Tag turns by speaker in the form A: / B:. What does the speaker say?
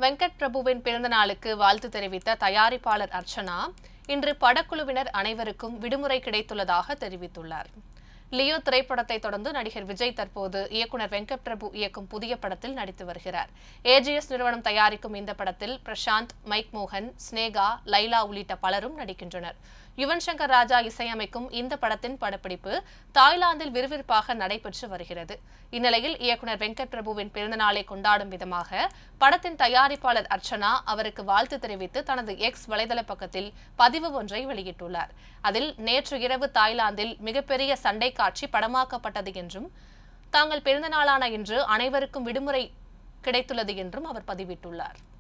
A: வெங்கட் பிரபுவின் பிறந்த நாளுக்கு வாழ்த்து தெரிவித்த தயாரிப்பாளர் அர்ச்சனா இன்று படக்குழுவினர் அனைவருக்கும் விடுமுறை கிடைத்துள்ளதாக தெரிவித்துள்ளார் லியோ திரைப்படத்தை தொடர்ந்து நடிகர் விஜய் தற்போது இயக்குனர் வெங்கட் பிரபு இயக்கும் புதிய படத்தில் நடித்து வருகிறார் ஏஜிஎஸ் நிறுவனம் தயாரிக்கும் இந்த படத்தில் பிரசாந்த் மைக் மோகன் ஸ்னேகா லைலா உள்ளிட்ட பலரும் நடிக்கின்றனர் யுவன் சங்கர் ராஜா இசையமைக்கும் இந்த படத்தின் படப்பிடிப்பு தாய்லாந்தில் விறுவிறுப்பாக நடைபெற்று வருகிறது இந்நிலையில் இயக்குனர் வெங்கட் பிரபுவின் பிறந்தநாளை கொண்டாடும் விதமாக படத்தின் தயாரிப்பாளர் அர்ச்சனா அவருக்கு வாழ்த்து தெரிவித்து தனது எக்ஸ் வலைதள பக்கத்தில் பதிவு ஒன்றை வெளியிட்டுள்ளார் அதில் நேற்று இரவு தாய்லாந்தில் மிகப்பெரிய சண்டை காட்சி படமாக்கப்பட்டது என்றும் தாங்கள் பிறந்தநாளான இன்று அனைவருக்கும் விடுமுறை கிடைத்துள்ளது என்றும் அவர் பதிவிட்டுள்ளார்